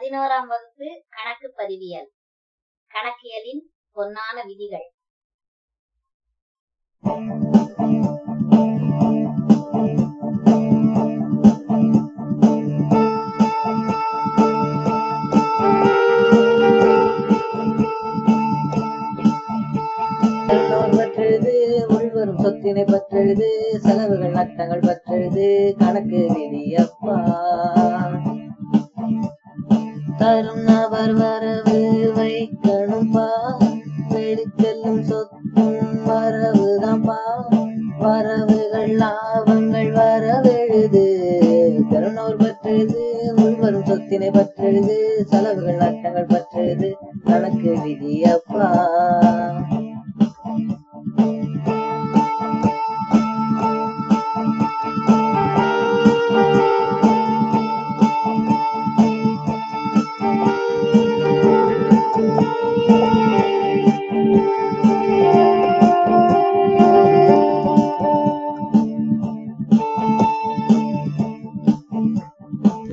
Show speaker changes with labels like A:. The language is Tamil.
A: பதினோராம் வகுப்பு கணக்கு பதிவியல் கணக்கியலின் பொன்னான விதிகள்
B: எல்லோர் பற்றெழுது உள்வரும் சொத்தினை பற்றெழுது செலவுகள் நட்டங்கள் பற்றெழுது கணக்கு விதி அப்பா தரும் நபர் வரவு வைக்கணும்பா வெளிச்செல்லும் சொத்தும் வரவுதான்பா வரவுகள் லாபங்கள் வரவெழுது தருணோர் பற்றெழுது உள்வரும் சொத்தினை பற்றெழுது செலவுகள் நட்டங்கள் பற்றெழுது கணக்கு விதி அப்பா